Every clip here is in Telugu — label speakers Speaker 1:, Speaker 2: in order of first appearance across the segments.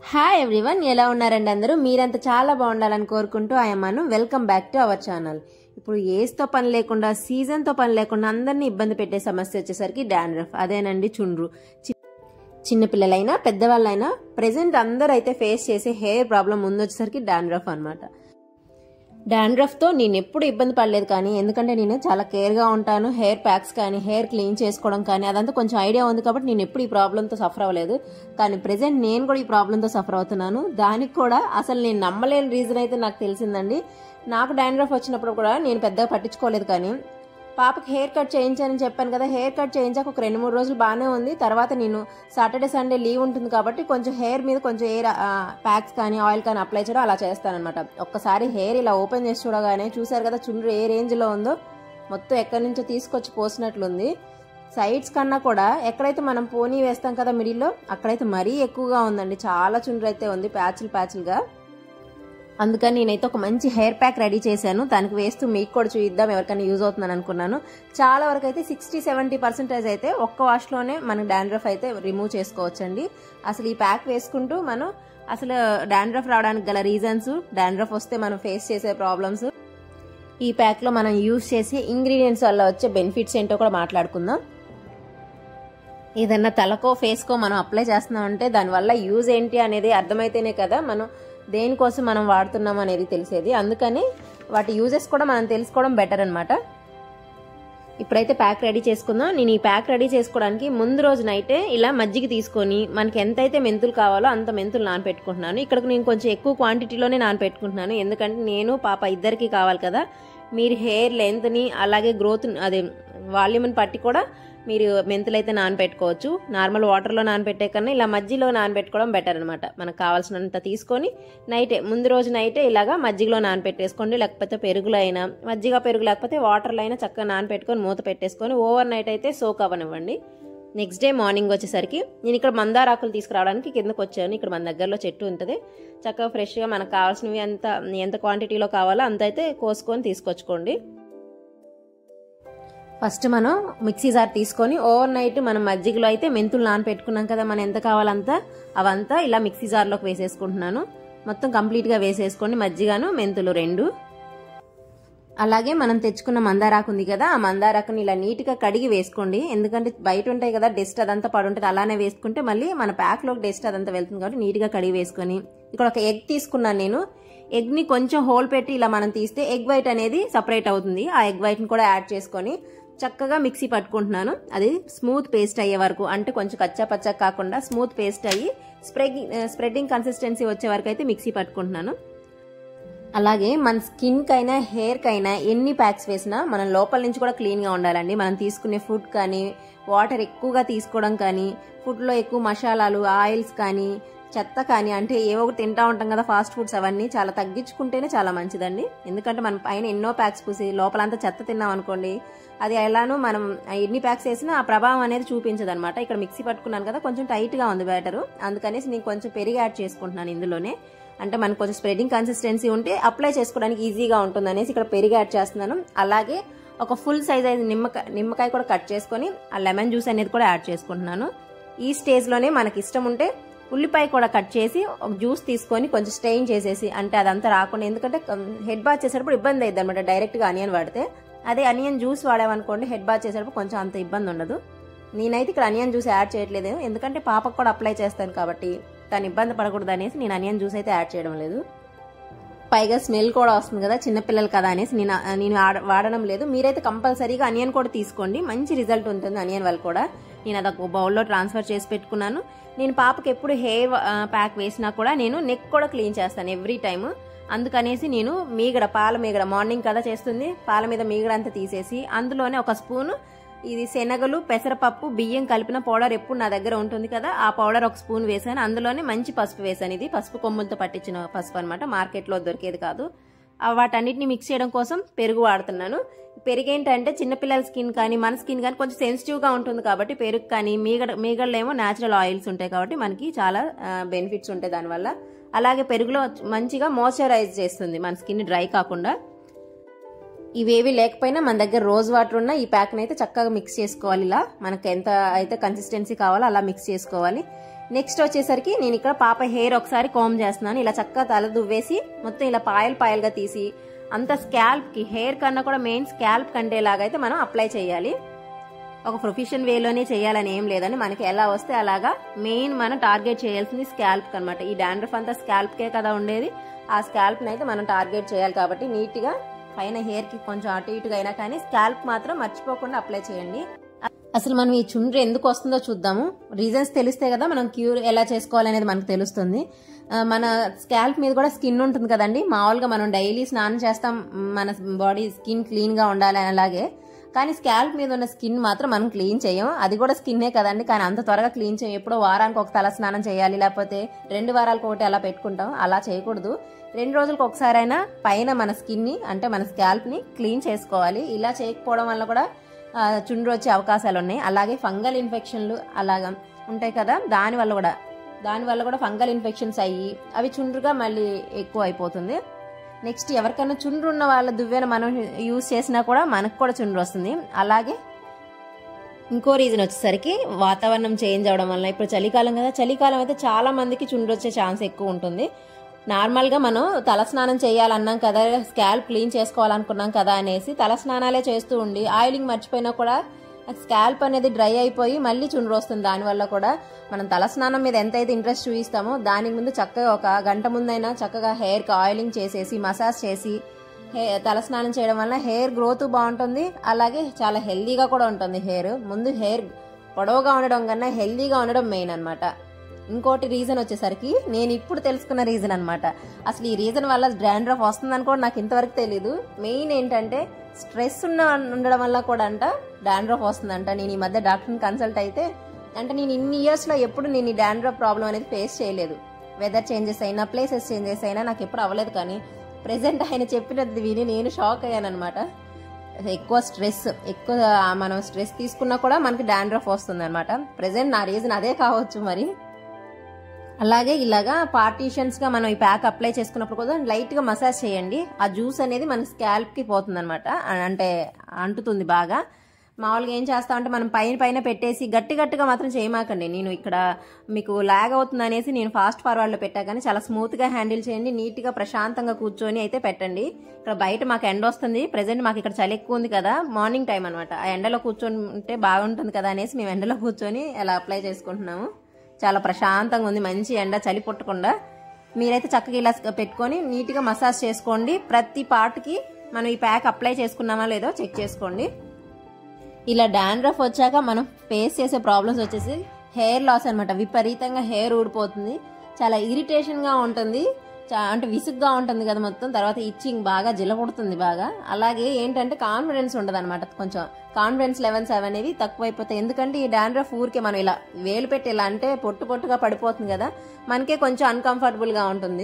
Speaker 1: హాయ్ ఎవ్రీవన్ ఎలా ఉన్నారండి అందరూ మీరంతా చాలా బాగుండాలని కోరుకుంటూ ఆయమ్మను welcome back to our channel ఇప్పుడు ఏజ్తో పని లేకుండా సీజన్తో పని లేకుండా అందరినీ ఇబ్బంది పెట్టే సమస్య వచ్చేసరికి డాండ్రఫ్ అదేనండి చుండ్రు చి- చిన్నపిల్లలైనా పెద్దవాళ్ళైనా ప్రెసెంట్ అందరూ అయితే ఫేస్ చేసే హెయిర్ ప్రాబ్లం ముందు వచ్చేసరికి డాండ్రఫ్ అనమాట డాండ్రఫ్తో నేను ఎప్పుడు ఇబ్బంది పడలేదు కానీ ఎందుకంటే నేను చాలా కేర్గా ఉంటాను హెయిర్ ప్యాక్స్ కానీ హెయిర్ క్లీన్ చేసుకోవడం కానీ అదంతా కొంచెం ఐడియా ఉంది కాబట్టి నేను ఎప్పుడు ఈ ప్రాబ్లంతో సఫర్ అవ్వలేదు కానీ ప్రెసెంట్ నేను కూడా ఈ ప్రాబ్లంతో సఫర్ అవుతున్నాను దానికి కూడా అసలు నేను నమ్మలేని రీజన్ అయితే నాకు తెలిసిందండి నాకు డాండ్రఫ్ వచ్చినప్పుడు కూడా నేను పెద్దగా పట్టించుకోలేదు కానీ పాపకి హెయిర్ కట్ చేయించానని చెప్పాను కదా హెయిర్ కట్ చేయించాక ఒక రెండు మూడు రోజులు బాగానే ఉంది తర్వాత నేను సాటర్డే సండే లీవ్ ఉంటుంది కాబట్టి కొంచెం హెయిర్ మీద కొంచెం ఎయిర్ ప్యాక్స్ కానీ ఆయిల్ కానీ అప్లై చేయడం అలా చేస్తానన్నమాట ఒక్కసారి హెయిర్ ఇలా ఓపెన్ చేసి చూడగానే చూసారు కదా చుండ్రు ఏ రేంజ్లో ఉందో మొత్తం ఎక్కడి నుంచో తీసుకొచ్చి పోసినట్లుంది సైడ్స్ కన్నా కూడా ఎక్కడైతే మనం పోనీ వేస్తాం కదా మిడిల్లో అక్కడైతే మరీ ఎక్కువగా ఉందండి చాలా చుండ్రు అయితే ఉంది ప్యాచులు ప్యాచులుగా అందుకని నేనైతే ఒక మంచి హెయిర్ ప్యాక్ రెడీ చేశాను దానికి వేస్తూ మీకు కూడా చూద్దాం ఎవరికైనా యూజ్ అవుతుందని అనుకున్నాను చాలా వరకు అయితే సిక్స్టీ సెవెంటీ పర్సెంటేజ్ అయితే ఒక్క వాష్లోనే మన డాండ్రఫ్ అయితే రిమూవ్ చేసుకోవచ్చండి అసలు ఈ ప్యాక్ వేసుకుంటూ మనం అసలు డాండ్రఫ్ రావడానికి గల రీజన్స్ డాండ్రఫ్ వస్తే మనం ఫేస్ చేసే ప్రాబ్లమ్స్ ఈ ప్యాక్లో మనం యూజ్ చేసే ఇంగ్రీడియంట్స్ వల్ల వచ్చే బెనిఫిట్స్ ఏంటో కూడా మాట్లాడుకుందాం ఏదన్నా తలకో ఫేస్కో మనం అప్లై చేస్తున్నామంటే దానివల్ల యూజ్ ఏంటి అనేది అర్థమైతేనే కదా మనం దేనికోసం మనం వాడుతున్నాం అనేది తెలిసేది అందుకని వాటి యూజెస్ కూడా మనం తెలుసుకోవడం బెటర్ అనమాట ఇప్పుడైతే ప్యాక్ రెడీ చేసుకుందాం నేను ఈ ప్యాక్ రెడీ చేసుకోవడానికి ముందు రోజు నైటే ఇలా మజ్జిగ తీసుకొని మనకి ఎంతైతే మెంతులు కావాలో అంత మెంతులు నానపెట్టుకుంటున్నాను ఇక్కడ నేను కొంచెం ఎక్కువ క్వాంటిటీలోనే నానపెట్టుకుంటున్నాను ఎందుకంటే నేను పాప ఇద్దరికి కావాలి కదా మీరు హెయిర్ లెంత్ని అలాగే గ్రోత్ అదే వాల్యూమ్ని పట్టి కూడా మీరు మెంతులు అయితే నానబెట్టుకోవచ్చు నార్మల్ వాటర్లో నానబెట్టే కన్నా ఇలా మజ్జిలో నానబెట్టుకోవడం బెటర్ అనమాట మనకు కావాల్సినంత తీసుకొని నైటే ముందు రోజు నైటే ఇలాగా మజ్జిగలో నానబెట్టేసుకోండి లేకపోతే పెరుగులో అయినా మజ్జిగ పెరుగు లేకపోతే వాటర్లో అయినా చక్కగా నానబెట్టుకొని మూత పెట్టేసుకొని ఓవర్ నైట్ అయితే సోక్ అవ్వనివ్వండి నెక్స్ట్ డే మార్నింగ్ వచ్చేసరికి నేను ఇక్కడ మందారాకులు తీసుకురావడానికి కిందకు వచ్చాను ఇక్కడ మన దగ్గరలో చెట్టు ఉంటుంది చక్కగా ఫ్రెష్గా మనకు కావాల్సినవి ఎంత ఎంత క్వాంటిటీలో కావాలో అంత అయితే కోసుకొని తీసుకొచ్చుకోండి ఫస్ట్ మనం మిక్సీ జార్ తీసుకొని ఓవర్ నైట్ మనం మజ్జిగలో అయితే మెంతులు నానపెట్టుకున్నాం కదా మనం ఎంత కావాలంతా అవంతా ఇలా మిక్సీ జార్లోకి వేసేసుకుంటున్నాను మొత్తం కంప్లీట్గా వేసేసుకోండి మజ్జిగను మెంతులు రెండు అలాగే మనం తెచ్చుకున్న మందారాకు ఉంది కదా ఆ మందారాకుని ఇలా నీట్గా కడిగి వేసుకోండి ఎందుకంటే బయట ఉంటాయి కదా డస్ట్ అదంతా పడి ఉంటుంది అలానే వేసుకుంటే మళ్ళీ మన ప్యాక్లోకి డస్ట్ అదంతా వెళ్తుంది కాబట్టి నీట్గా కడిగి వేసుకొని ఇక్కడ ఒక ఎగ్ తీసుకున్నాను నేను ఎగ్ని కొంచెం హోల్ పెట్టి ఇలా మనం తీస్తే ఎగ్ వైట్ అనేది సపరేట్ అవుతుంది ఆ ఎగ్ వైట్ని కూడా యాడ్ చేసుకొని చక్కగా మిక్సీ పట్టుకుంటున్నాను అది స్మూత్ పేస్ట్ అయ్యే వరకు అంటే కొంచెం కచ్చా పచ్చా కాకుండా స్మూత్ పేస్ట్ అయ్యి స్ప్రెడింగ్ స్ప్రెడ్డింగ్ కన్సిస్టెన్సీ వచ్చే వరకు అయితే మిక్సీ పట్టుకుంటున్నాను అలాగే మన స్కిన్కి అయినా హెయిర్కి అయినా ఎన్ని ప్యాక్స్ వేసినా మనం లోపల నుంచి కూడా క్లీన్గా ఉండాలండి మనం తీసుకునే ఫుడ్ కానీ వాటర్ ఎక్కువగా తీసుకోవడం కానీ ఫుడ్లో ఎక్కువ మసాలాలు ఆయిల్స్ కానీ చెత్త కానీ అంటే ఏవో ఒకటి తింటా ఉంటాం కదా ఫాస్ట్ ఫుడ్స్ అవన్నీ చాలా తగ్గించుకుంటేనే చాలా మంచిదండి ఎందుకంటే మనం పైన ఎన్నో ప్యాక్స్ పూసి లోపలంతా చెత్త తిన్నాం అనుకోండి అది ఎలానో మనం ఎన్ని ప్యాక్స్ వేసినా ఆ ప్రభావం అనేది చూపించదు అనమాట ఇక్కడ మిక్సీ పట్టుకున్నాను కదా కొంచెం టైట్గా ఉంది బ్యాటర్ అందుకనేసి నేను కొంచెం పెరిగి యాడ్ చేసుకుంటున్నాను ఇందులోనే అంటే మనకు కొంచెం స్ప్రెడింగ్ కన్సిస్టెన్సీ ఉంటే అప్లై చేసుకోవడానికి ఈజీగా ఉంటుంది అనేసి ఇక్కడ పెరిగి యాడ్ చేస్తున్నాను అలాగే ఒక ఫుల్ సైజ్ అయితే నిమ్మకాయ నిమ్మకాయ కూడా కట్ చేసుకొని ఆ లెమన్ జ్యూస్ అనేది కూడా యాడ్ చేసుకుంటున్నాను ఈ స్టేజ్లోనే మనకి ఇష్టం ఉంటే ఉల్లిపాయ కూడా కట్ చేసి ఒక జ్యూస్ తీసుకొని కొంచెం స్టెయిన్ చేసేసి అంటే అదంతా రాకుండా ఎందుకంటే హెడ్ బాత్ చేసేటప్పుడు ఇబ్బంది అయింది అనమాట డైరెక్ట్గా అనియన్ వాడితే అదే అనియన్ జ్యూస్ వాడామనుకోండి హెడ్ బాత్ చేసేటప్పుడు కొంచెం అంత ఇబ్బంది ఉండదు నేనైతే ఇక్కడ అనియన్ జ్యూస్ యాడ్ చేయట్లేదు ఎందుకంటే పాపకు కూడా అప్లై చేస్తాను కాబట్టి తను ఇబ్బంది పడకూడదు అనేసి నేను అనియన్ జ్యూస్ అయితే యాడ్ చేయడం లేదు పైగా స్మెల్ కూడా వస్తుంది కదా చిన్నపిల్లలు కదా అనేసి నేను నేను ఆడ- వాడడం లేదు మీరైతే కంపల్సరీగా అనియన్ కూడా తీసుకోండి మంచి రిజల్ట్ ఉంటుంది అనియన్ వల్ల కూడా నేను అది ఒక బౌల్లో ట్రాన్స్ఫర్ చేసి పెట్టుకున్నాను నేను పాపకి ఎప్పుడు హెయిర్ ప్యాక్ వేసినా కూడా నేను నెక్ కూడా క్లీన్ చేస్తాను ఎవ్రీ టైం అందుకనేసి నేను మీగడ పాల మీగడ మార్నింగ్ కదా చేస్తుంది పాల మీద మీగడ అంతా తీసేసి అందులోనే ఒక స్పూను ఇది శనగలు పెసరపప్పు బియ్యం కలిపిన పౌడర్ ఎప్పుడు నా దగ్గర ఉంటుంది కదా ఆ పౌడర్ ఒక స్పూన్ వేసాను అందులోనే మంచి పసుపు వేసాను ఇది పసుపు కొమ్ములతో పట్టించిన పసుపు అనమాట మార్కెట్లో దొరికేది కాదు ఆ వాటన్నిటిని మిక్స్ చేయడం కోసం పెరుగు వాడుతున్నాను పెరుగు ఏంటంటే చిన్నపిల్లల స్కిన్ కానీ మన స్కిన్ కానీ కొంచెం సెన్సిటివ్గా ఉంటుంది కాబట్టి పెరుగు కానీ మీగడ మీగడలో ఏమో న్యాచురల్ ఆయిల్స్ ఉంటాయి కాబట్టి మనకి చాలా బెనిఫిట్స్ ఉంటాయి దానివల్ల అలాగే పెరుగులో మంచిగా మాయిశ్చరైజ్ చేస్తుంది మన స్కిన్ డ్రై కాకుండా ఇవేవి లేకపోయినా మన దగ్గర రోజ్ వాటర్ ఉన్న ఈ ప్యాక్ని అయితే చక్కగా మిక్స్ చేసుకోవాలి ఇలా మనకి ఎంత అయితే కన్సిస్టెన్సీ కావాలో అలా మిక్స్ చేసుకోవాలి నెక్స్ట్ వచ్చేసరికి నేను ఇక్కడ పాప హెయిర్ ఒకసారి కోమ్ చేస్తున్నాను ఇలా చక్కగా తల దువ్వేసి మొత్తం ఇలా పాయలు పాయలుగా తీసి అంత స్కాల్ప్కి హెయిర్ కన్నా కూడా మెయిన్ స్కాల్ప్ కంటేలాగా అయితే మనం అప్లై చేయాలి ఒక ప్రొఫెషన్ వేలోనే చేయాలని ఏం లేదని మనకి ఎలా వస్తే అలాగా మెయిన్ మనం టార్గెట్ చేయాల్సింది స్కాల్ప్ అనమాట ఈ డాండ్రఫ్ అంతా స్కాల్ప్కే కదా ఉండేది ఆ స్కాల్ప్ని అయితే మనం టార్గెట్ చేయాలి కాబట్టి నీట్గా పైన హెయిర్కి కొంచెం అటు ఇటుగా అయినా కానీ స్కాల్ప్ మాత్రం మర్చిపోకుండా అప్లై చేయండి అసలు మనం ఈ చుండ్రు ఎందుకు వస్తుందో చూద్దాము రీజన్స్ తెలిస్తే కదా మనం క్యూర్ ఎలా చేసుకోవాలనేది మనకు తెలుస్తుంది మన స్కాల్ప్ మీద కూడా స్కిన్ ఉంటుంది కదండి మామూలుగా మనం డైలీ స్నానం చేస్తాం మన బాడీ స్కిన్ క్లీన్గా ఉండాలి అలాగే కానీ స్కాల్ప్ మీద ఉన్న స్కిన్ మాత్రం మనం క్లీన్ చేయం అది కూడా స్కిన్నే కదండి కానీ అంత త్వరగా క్లీన్ చేయం ఎప్పుడో వారానికి ఒక తల స్నానం చేయాలి లేకపోతే రెండు వారాలకు ఒకటి అలా పెట్టుకుంటాం అలా చేయకూడదు రెండు రోజులకు ఒకసారైనా పైన మన స్కిన్ని అంటే మన స్కాల్ప్ని క్లీన్ చేసుకోవాలి ఇలా చేయకపోవడం వల్ల కూడా చుండ్రు వచ్చే అవకాశాలు ఉన్నాయి అలాగే ఫంగల్ ఇన్ఫెక్షన్లు అలాగా ఉంటాయి కదా దానివల్ల కూడా దానివల్ల కూడా ఫంగల్ ఇన్ఫెక్షన్స్ అయ్యి అవి చుండ్రుగా మళ్ళీ ఎక్కువ అయిపోతుంది నెక్స్ట్ ఎవరికైనా చుండ్రు ఉన్న వాళ్ళ దువ్వెన మనం యూజ్ చేసినా కూడా మనకు కూడా చుండ్రు వస్తుంది అలాగే ఇంకో రీజన్ వచ్చేసరికి వాతావరణం చేంజ్ అవడం వల్ల ఇప్పుడు చలికాలం కదా చలికాలం అయితే చాలా మందికి చుండ్రు వచ్చే ఛాన్స్ ఎక్కువ ఉంటుంది నార్మల్గా మనం తలస్నానం చేయాలన్నాం కదా స్కాల్ప్ క్లీన్ చేసుకోవాలనుకున్నాం కదా అనేసి తలస్నానాలే చేస్తూ ఉండి ఆయిలింగ్ మర్చిపోయినా కూడా స్కాల్ప్ అనేది డ్రై అయిపోయి మళ్ళీ చుండ్రు వస్తుంది దానివల్ల కూడా మనం తలస్నానం మీద ఎంతైతే ఇంట్రెస్ట్ చూపిస్తామో దానికి ముందు చక్కగా ఒక గంట ముందైనా చక్కగా హెయిర్కి ఆయిలింగ్ చేసేసి మసాజ్ చేసి హే తలస్నానం చేయడం వల్ల హెయిర్ గ్రోత్ బాగుంటుంది అలాగే చాలా హెల్దీగా కూడా ఉంటుంది హెయిర్ ముందు హెయిర్ పొడవుగా ఉండడం కన్నా హెల్దీగా ఉండడం మెయిన్ అనమాట ఇంకోటి రీజన్ వచ్చేసరికి నేను ఇప్పుడు తెలుసుకున్న రీజన్ అనమాట అసలు ఈ రీజన్ వల్ల డ్రాండ్రఫ్ వస్తుందని కూడా నాకు ఇంతవరకు తెలియదు మెయిన్ ఏంటంటే స్ట్రెస్ ఉన్న ఉండడం వల్ల కూడా అంట డాండ్రఫ్ వస్తుందంట నేను ఈ మధ్య డాక్టర్ని కన్సల్ట్ అయితే అంటే నేను ఇన్ని ఇయర్స్లో ఎప్పుడు నేను ఈ డాండ్రఫ్ ప్రాబ్లం అనేది ఫేస్ చేయలేదు వెదర్ చేంజెస్ అయినా ప్లేసెస్ చేంజెస్ అయినా నాకు ఎప్పుడు అవ్వలేదు కానీ ప్రెసెంట్ ఆయన చెప్పినది విని నేను షాక్ అయ్యాను అనమాట ఎక్కువ స్ట్రెస్ ఎక్కువ మనం స్ట్రెస్ తీసుకున్నా కూడా మనకి డాండ్రఫ్ వస్తుంది అనమాట ప్రెసెంట్ నా రీజన్ అదే కావచ్చు మరి అలాగే ఇలాగా పార్టీషన్స్ గా మనం ఈ ప్యాక్ అప్లై చేసుకున్నప్పుడు కూడా లైట్ గా మసాజ్ చేయండి ఆ జ్యూస్ అనేది మన స్కాల్ప్ కి పోతుంది అనమాట అంటే అంటుతుంది బాగా మామూలుగా ఏం చేస్తామంటే మనం పైన పైన పెట్టేసి గట్టి గట్టిగా మాత్రం చేయమాకండి నేను ఇక్కడ మీకు లాగ్ అవుతుంది అనేసి నేను ఫాస్ట్ ఫార్వర్డ్లో పెట్టా కానీ చాలా స్మూత్గా హ్యాండిల్ చేయండి నీట్గా ప్రశాంతంగా కూర్చొని అయితే పెట్టండి ఇక్కడ బయట మాకు ఎండ వస్తుంది ప్రజెంట్ మాకు ఇక్కడ చలి ఎక్కువ ఉంది కదా మార్నింగ్ టైం అనమాట ఆ ఎండలో కూర్చొని ఉంటే బాగుంటుంది కదా అనేసి మేము ఎండలో కూర్చొని అలా అప్లై చేసుకుంటున్నాము చాలా ప్రశాంతంగా ఉంది మంచి ఎండ చలి పుట్టకుండా మీరైతే చక్కగా ఇలా పెట్టుకొని నీట్గా మసాజ్ చేసుకోండి ప్రతి పార్ట్కి మనం ఈ ప్యాక్ అప్లై చేసుకున్నామా లేదో చెక్ చేసుకోండి ఇలా డాండ్రఫ్ వచ్చాక మనం ఫేస్ చేసే ప్రాబ్లమ్స్ వచ్చేసి హెయిర్ లాస్ అనమాట విపరీతంగా హెయిర్ ఊడిపోతుంది చాలా ఇరిటేషన్గా ఉంటుంది అంటే విసుగ్గా ఉంటుంది కదా మొత్తం తర్వాత ఇచ్చింగ్ బాగా జిలకొడుతుంది బాగా అలాగే ఏంటంటే కాన్ఫిడెన్స్ ఉండదు అనమాట కొంచెం కాన్ఫిడెన్స్ లెవెల్స్ అనేవి తక్కువైపోతాయి ఎందుకంటే ఈ డాండ్రఫ్ ఊరికే మనం ఇలా వేలు పెట్టి ఇలా అంటే పొట్టు పొట్టుగా పడిపోతుంది కదా మనకే కొంచెం అన్కంఫర్టబుల్గా ఉంటుంది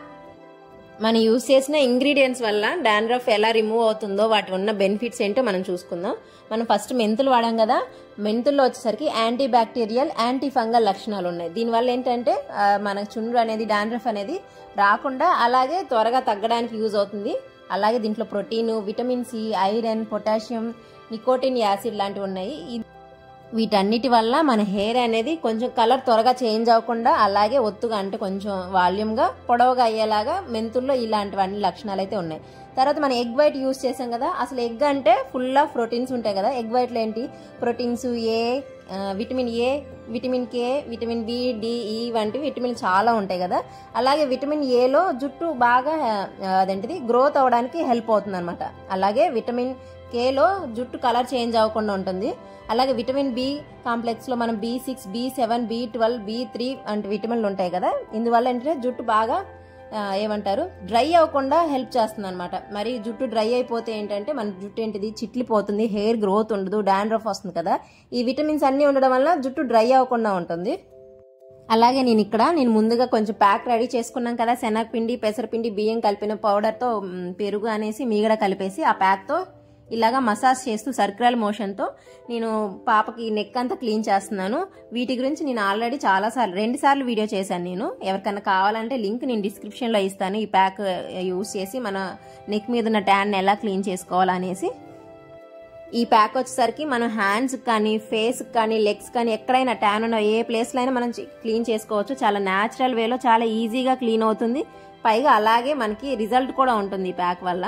Speaker 1: మనం యూస్ చేసిన ఇంగ్రీడియంట్స్ వల్ల డాండ్రఫ్ ఎలా రిమూవ్ అవుతుందో వాటి ఉన్న బెనిఫిట్స్ ఏంటో మనం చూసుకుందాం మనం ఫస్ట్ మెంతులు వాడాం కదా మెంతుల్లో వచ్చేసరికి యాంటీ బ్యాక్టీరియల్ యాంటీ ఫంగల్ లక్షణాలు ఉన్నాయి దీనివల్ల ఏంటంటే మన చుండ్రు అనేది డాండ్రఫ్ అనేది రాకుండా అలాగే త్వరగా తగ్గడానికి యూజ్ అవుతుంది అలాగే దీంట్లో protein vitamin C iron potassium nicotine acid లాంటివి ఉన్నాయి వీటన్నిటి వల్ల మన హెయిర్ అనేది కొంచెం కలర్ త్వరగా చేంజ్ అవ్వకుండా అలాగే ఒత్తుగా అంటే కొంచెం వాల్యూమ్గా పొడవుగా అయ్యేలాగా మెంతుల్లో ఇలాంటివన్నీ లక్షణాలు అయితే ఉన్నాయి తర్వాత మనం ఎగ్ వైట్ యూస్ చేసాం కదా అసలు ఎగ్ అంటే ఫుల్ ఆఫ్ ప్రోటీన్స్ ఉంటాయి కదా ఎగ్ వైట్లో ఏంటి proteins A vitamin A vitamin K vitamin B D E వంటి విటమిన్ చాలా ఉంటాయి కదా అలాగే విటమిన్ ఏలో జుట్టు బాగా అదేంటిది గ్రోత్ అవ్వడానికి హెల్ప్ అవుతుంది అనమాట అలాగే విటమిన్ కేలో జుట్టు కలర్ చేంజ్ అవ్వకుండా ఉంటుంది అలాగే విటమిన్ బి కాంప్లెక్స్లో మనం B six B seven B twelve B three వంటి విటమిన్లు ఉంటాయి కదా ఇందువల్ల ఏంటంటే జుట్టు బాగా ఏమంటారు డ్రై అవ్వకుండా హెల్ప్ చేస్తుంది అనమాట మరి జుట్టు డ్రై అయిపోతే ఏంటంటే మన జుట్టు ఏంటిది చిట్లిపోతుంది హెయిర్ గ్రోత్ ఉండదు డాండ్రఫ్ వస్తుంది కదా ఈ విటమిన్స్ అన్నీ ఉండడం వల్ల జుట్టు డ్రై అవ్వకుండా ఉంటుంది అలాగే నేను ఇక్కడ నేను ముందుగా కొంచెం ప్యాక్ రెడీ చేసుకున్నాం కదా శనగపిండి పెసరపిండి బియ్యం కలిపిన పౌడర్తో పెరుగు అనేసి మీగడ కలిపేసి ఆ ప్యాక్తో ఇలాగా మసాజ్ చేస్తూ సర్క్యులర్ మోషన్తో నేను పాపకి నెక్ అంతా క్లీన్ చేస్తున్నాను వీటి గురించి నేను ఆల్రెడీ చాలా సార్లు రెండు సార్లు వీడియో చేశాను నేను ఎవరికైనా కావాలంటే లింక్ నేను డిస్క్రిప్షన్లో ఇస్తాను ఈ ప్యాక్ యూస్ చేసి మన నెక్ మీద ఉన్న ట్యాన్ ఎలా క్లీన్ చేసుకోవాలనేసి ఈ ప్యాక్ వచ్చేసరికి మనం హ్యాండ్స్ కానీ ఫేస్ కానీ లెగ్స్ కానీ ఎక్కడైనా ట్యాన్ ఉన్న ఏ ప్లేస్లో అయినా మనం క్లీన్ చేసుకోవచ్చు చాలా న్యాచురల్ వేలో చాలా ఈజీగా క్లీన్ అవుతుంది పైగా అలాగే మనకి రిజల్ట్ కూడా ఉంటుంది ఈ ప్యాక్ వల్ల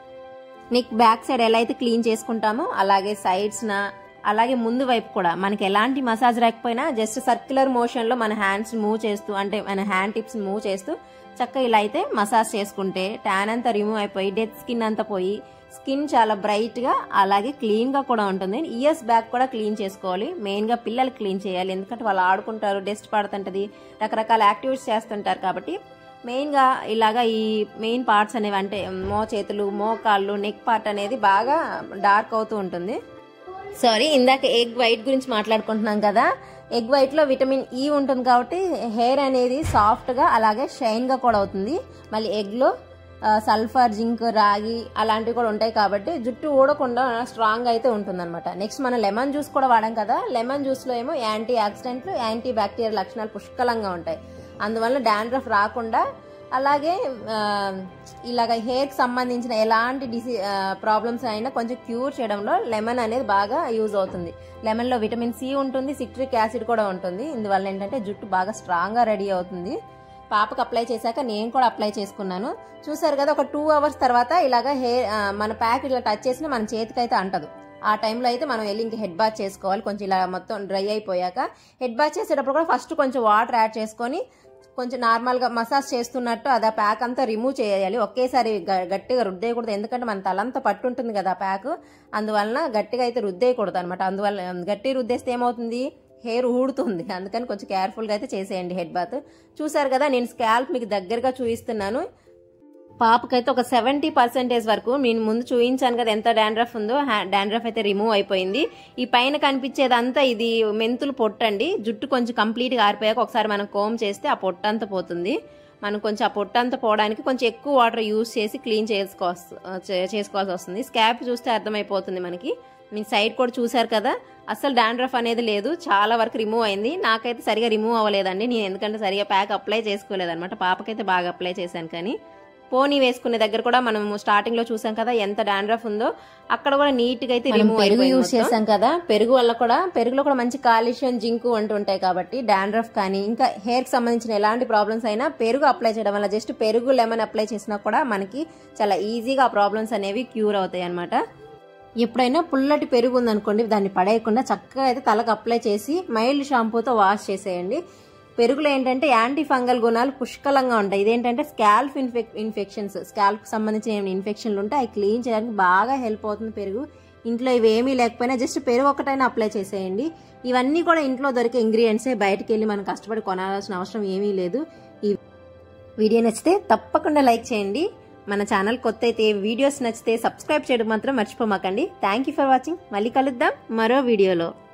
Speaker 1: నెక్ బ్యాక్ సైడ్ ఎలా అయితే క్లీన్ చేసుకుంటామో అలాగే సైడ్స్న అలాగే ముందు వైపు కూడా మనకి ఎలాంటి మసాజ్ రాకపోయినా జస్ట్ సర్క్యులర్ మోషన్లో మన హ్యాండ్స్ మూవ్ చేస్తూ అంటే మన హ్యాండ్ టిప్స్ మూవ్ చేస్తూ చక్కగా ఇలా అయితే మసాజ్ చేసుకుంటే ట్యాన్ అంతా రిమూవ్ అయిపోయి డెత్ స్కిన్ అంతా పోయి స్కిన్ చాలా బ్రైట్గా అలాగే క్లీన్గా కూడా ఉంటుంది ఇయర్స్ బ్యాక్ కూడా క్లీన్ చేసుకోవాలి మెయిన్గా పిల్లలు క్లీన్ చేయాలి ఎందుకంటే వాళ్ళు ఆడుకుంటారు డస్ట్ పడుతుంటుంది రకరకాల యాక్టివిటీస్ చేస్తుంటారు కాబట్టి మెయిన్గా ఇలాగా ఈ మెయిన్ పార్ట్స్ అనేవి అంటే మో చేతులు మోకాళ్ళు నెక్ పార్ట్ అనేది బాగా డార్క్ అవుతూ ఉంటుంది సారీ ఇందాక ఎగ్ వైట్ గురించి మాట్లాడుకుంటున్నాం కదా ఎగ్ వైట్లో విటమిన్ ఈ ఉంటుంది కాబట్టి హెయిర్ అనేది సాఫ్ట్గా అలాగే షైన్గా కూడా అవుతుంది మళ్ళీ ఎగ్లో సల్ఫర్ జింక్ రాగి అలాంటివి కూడా ఉంటాయి కాబట్టి జుట్టు ఊడకుండా స్ట్రాంగ్ అయితే ఉంటుంది అనమాట నెక్స్ట్ మనం లెమన్ జ్యూస్ కూడా వాడాం కదా లెమన్ జ్యూస్లో ఏమో యాంటీ ఆక్సిడెంట్లు యాంటీ బ్యాక్టీరియల్ లక్షణాలు పుష్కలంగా ఉంటాయి అందువల్ల డాండ్రఫ్ రాకుండా అలాగే ఇలాగ హెయిర్కి సంబంధించిన ఎలాంటి డిసీ ప్రాబ్లమ్స్ అయినా కొంచెం క్యూర్ చేయడంలో లెమన్ అనేది బాగా యూజ్ అవుతుంది లెమన్లో విటమిన్ సి ఉంటుంది సిట్రిక్ యాసిడ్ కూడా ఉంటుంది ఇందువల్ల ఏంటంటే జుట్టు బాగా స్ట్రాంగ్గా రెడీ అవుతుంది పాపకు అప్లై చేశాక నేను కూడా అప్లై చేసుకున్నాను చూసారు కదా ఒక టూ అవర్స్ తర్వాత ఇలాగ హెయిర్ మన ప్యాక్ ఇలా టచ్ చేసినా మన చేతికి అయితే అంటదు ఆ టైంలో అయితే మనం వెళ్ళి ఇంక హెడ్ బాత్ చేసుకోవాలి కొంచెం ఇలా మొత్తం డ్రై అయిపోయాక హెడ్ బాత్ చేసేటప్పుడు కూడా ఫస్ట్ కొంచెం వాటర్ యాడ్ చేసుకొని కొంచెం నార్మల్గా మసాజ్ చేస్తున్నట్టు అది ఆ ప్యాక్ అంతా రిమూవ్ చేయాలి ఒకేసారి గట్టిగా రుద్దేయకూడదు ఎందుకంటే మన తలంతా పట్టుంటుంది కదా ఆ ప్యాక్ అందువలన గట్టిగా అయితే రుద్దేయకూడదు అనమాట అందువల్ల గట్టి రుద్దేస్తే ఏమవుతుంది హెయిర్ ఊడుతుంది అందుకని కొంచెం కేర్ఫుల్గా అయితే చేసేయండి హెడ్ బాత్ చూసారు కదా నేను స్కాల్ప్ మీకు దగ్గరగా చూపిస్తున్నాను పాపకైతే ఒక సెవెంటీ పర్సెంటేజ్ వరకు నేను ముందు చూపించాను కదా ఎంత డాండ్రఫ్ ఉందో డాండ్రఫ్ అయితే రిమూవ్ అయిపోయింది ఈ పైన కనిపించేదంతా ఇది మెంతులు పొట్టండి జుట్టు కొంచెం కంప్లీట్గా ఆరిపోయాక ఒకసారి మనం కోమ్ చేస్తే ఆ పొట్టంతా పోతుంది మనం కొంచెం ఆ పొట్టంతా పోవడానికి కొంచెం ఎక్కువ వాటర్ యూస్ చేసి క్లీన్ చేసుకోవాల్సి చేసుకోవాల్సి వస్తుంది స్కాప్ చూస్తే అర్థమైపోతుంది మనకి మీ సైడ్ కూడా చూసారు కదా అసలు డాండ్రఫ్ అనేది లేదు చాలా వరకు రిమూవ్ అయింది నాకైతే సరిగా రిమూవ్ అవ్వలేదండి నేను ఎందుకంటే సరిగా ప్యాక్ అప్లై చేసుకోలేదన్నమాట పాపకైతే బాగా అప్లై చేశాను కానీ పోనీ వేసుకునే దగ్గర కూడా మనం స్టార్టింగ్ లో చూసాం కదా ఎంత డాండ్రఫ్ ఉందో అక్కడ కూడా నీట్ గా అయితే రిమూవ్ పెరుగు యూస్ చేసాం కదా పెరుగు వల్ల కూడా పెరుగులో కూడా మంచి కాల్షియం జింకు అంటూ ఉంటాయి కాబట్టి డాండ్రఫ్ కానీ ఇంకా హెయిర్ కి సంబంధించిన ఎలాంటి ప్రాబ్లమ్స్ అయినా పెరుగు అప్లై చేయడం వల్ల జస్ట్ పెరుగు లెమన్ అప్లై చేసినా కూడా మనకి చాలా ఈజీగా ఆ ప్రాబ్లమ్స్ అనేవి క్యూర్ అవుతాయి అనమాట ఎప్పుడైనా పుల్లటి పెరుగు ఉందనుకోండి దాన్ని పడేయకుండా చక్కగా అయితే తలకు అప్లై చేసి మైల్డ్ షాంపూతో వాష్ చేసేయండి పెరుగులో ఏంటంటే యాంటీ ఫంగల్ గుణాలు పుష్కలంగా ఉంటాయి ఇదేంటంటే స్కాల్ప్ ఇన్ఫెక్ ఇన్ఫెక్షన్స్ స్కాల్ప్ సంబంధించిన ఏమైనా ఇన్ఫెక్షన్లు ఉంటే అవి క్లీన్ చేయడానికి బాగా హెల్ప్ అవుతుంది పెరుగు ఇంట్లో ఇవి ఏమీ లేకపోయినా జస్ట్ పెరుగు ఒకటైనా అప్లై చేసేయండి ఇవన్నీ కూడా ఇంట్లో దొరికే ఇంగ్రీడియంట్సే బయటకు వెళ్ళి మనం కష్టపడి కొనాల్సిన అవసరం ఏమీ లేదు ఈ వీడియో నచ్చితే తప్పకుండా లైక్ చేయండి మన ఛానల్ కొత్త అయితే వీడియోస్ నచ్చితే సబ్స్క్రైబ్ చేయడం మాత్రం మర్చిపోమాకండి థ్యాంక్ యూ ఫర్ వాచింగ్ మళ్ళీ కలుద్దాం మరో వీడియోలో